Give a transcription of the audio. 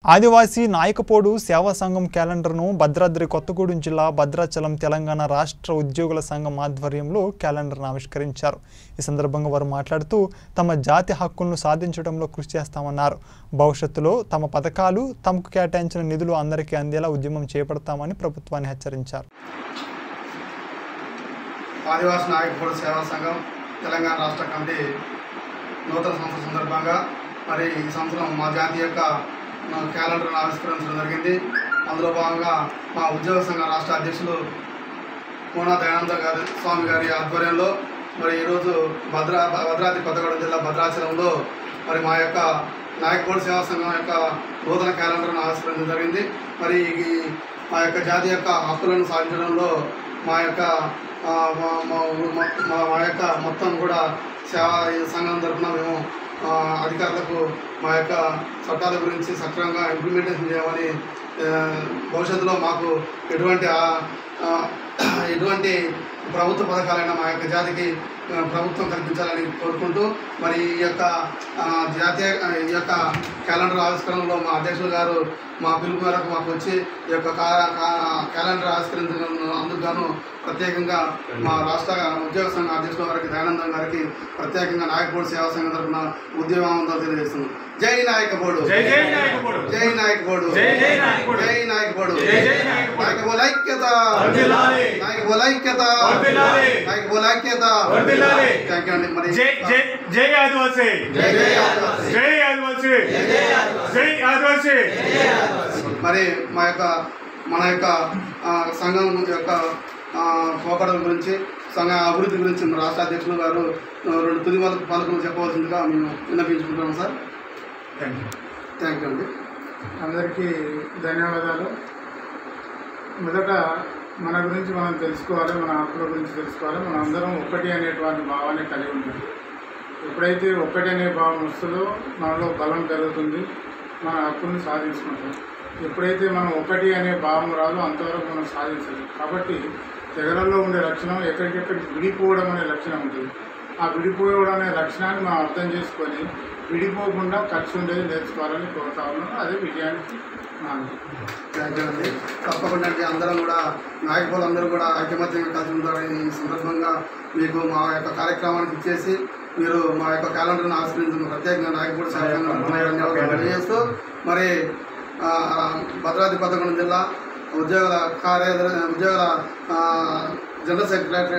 ఆదివాసీ నాయకపోడు సేవా సంఘం క్యాలెండర్ను భద్రాద్రి కొత్తగూడెం జిల్లా భద్రాచలం తెలంగాణ రాష్ట్ర ఉద్యోగుల సంఘం ఆధ్వర్యంలో క్యాలెండర్ను ఆవిష్కరించారు ఈ సందర్భంగా వారు మాట్లాడుతూ తమ జాతి హక్కులను సాధించడంలో కృషి చేస్తామన్నారు భవిష్యత్తులో తమ పథకాలు తమకు కేటాయించిన నిధులు అందరికీ అందేలా ఉద్యమం చేపడతామని ప్రభుత్వాన్ని హెచ్చరించారు ఆదివాసీ నాయకుడు సేవా సంఘం తెలంగాణ రాష్ట్ర కమిటీ నూతన సంవత్సరం సందర్భంగా మరి ఈ సంవత్సరం మా జాతి యొక్క ఆ, క్యాలెండర్ను ఆవిష్కరించడం జరిగింది అందులో భాగంగా మా ఉద్యోగ సంఘ రాష్ట్ర అధ్యక్షులు కోనా దయానంద గారి స్వామి గారి ఆధ్వర్యంలో మరి ఈరోజు భద్రా భద్రాద్రి కొత్తగూడెం జిల్లా భద్రాచలంలో మరి మా యొక్క నాయకపూడి సేవా సంఘం యొక్క నూతన క్యాలెండర్ను ఆవిష్కరించడం జరిగింది మరి ఈ మా యొక్క జాతి యొక్క హక్కులను సాధించడంలో మా యొక్క ఆ, మా- మా- మా- మా మా యొక్క మొత్తం కూడా సేవా ఈ సంఘం తరఫున మేము ఆ, అధికారులకు మా యొక్క చట్టాల గురించి సక్రమంగా ఇంప్లిమెంటేషన్ చేయమని ఆ, భవిష్యత్తులో మాకు ఎటువంటి ఆ- ఆ, ఎటువంటి ప్రభుత్వ పథకాలైనా మా యొక్క జాతికి ఆ, ప్రభుత్వం కల్పించాలని కోరుకుంటూ మరి ఈ యొక్క ఆ, జాతీయ ఆ, ఈ యొక్క క్యాలెండర్ ఆవిష్కరణలో మా అధ్యక్షులు గారు మా పిలుపు మేరకు మాకు వచ్చి ఈ యొక్క కా- కా- క్యాలెండర్ ఆవిష్కరించడం అందుకు గాను ప్రత్యేకంగా మా రాష్ట్ర ఉద్యోగ సంఘ అధ్యక్షుల గారికి దయానందం గారికి ప్రత్యేకంగా నాయకబోర్డు సేవా సంఘం తరఫున ఉద్యమం తెలియజేస్తున్నాం జై నాయకబోడు జై జై నాయకపడు జై నాయకబోడు జై జై నాయకపడు జై నాయకబోడు జై జై నాయకపడు నాయకబోల ఐక్యత వర్ధిల్లాలి నాయకబోల ఐక్యత వర్ధిల్లాలి నాయకబోల ఐక్యత వర్ధిల్లాలి థ్యాంక్ యూ అండి మరి జై జై జై ఆదివాసీ జై జై ఆదివాసీ. జై ఆదివాసీ జై ఆదివాసీ మరి మా యొక్క మన యొక్క ఆ, సంఘం యొక్క ఆ, పోకడల గురించి సంఘ అభివృద్ధి గురించి మన రాష్ట్ర అధ్యక్షులు గారు ఆ, రెండు తుది పలుకు పలుకులు చెప్పవలసిందిగా మేము విన్నపించుకుంటున్నాం సార్ థ్యాంక్ యూ అండి అందరికీ ధన్యవాదాలు మొదట మన గురించి మనం తెలుసుకోవాలి మన హక్కుల గురించి తెలుసుకోవాలి మనం అందరం ఒక్కటి అనేటువంటి భావాన్ని కలిగి ఉంటుంది ఎప్పుడైతే ఒక్కటి అనే భావం వస్తుందో మనలో బలం పెరుగుతుంది మన హక్కుల్ని సాధించుకుంటాం ఎప్పుడైతే మనం ఒకటి అనే భావం రాదో అంతవరకు మనం సాధించలేం కాబట్టి తెగలలో ఉండే లక్షణం ఎక్కడికెక్కడికి విడిపోవడం అనే లక్షణం ఉంటుంది ఆ విడిపోవడం అనే లక్షణాన్ని మనం అర్థం చేసుకొని విడిపోకుండా ఖర్చు ఉండేది నేర్చుకోవాలని కోరుతా ఉన్నాను అదే విజయానికి నాంది థ్యాంక్ యూ అండి తప్పకుండా అండి అందరం కూడా నాయకులు అందరూ కూడా ఐకమత్యంగా కలిసి ఉంటారని ఈ సందర్భంగా మీకు మా యొక్క కార్యక్రమానికి ఇచ్చేసి మీరు మా యొక్క క్యాలెండర్ని ఆశ్రయించిన ప్రత్యేకంగా నాయకుడు ధన్యవాదాలు తెలియజేస్తూ మరి ఆ, భద్రాద్రి కొత్తగూడెం జిల్లా ఉద్యోగుల కార్య ఉద్యోగుల ఆ, జనరల్ సెక్రటరీ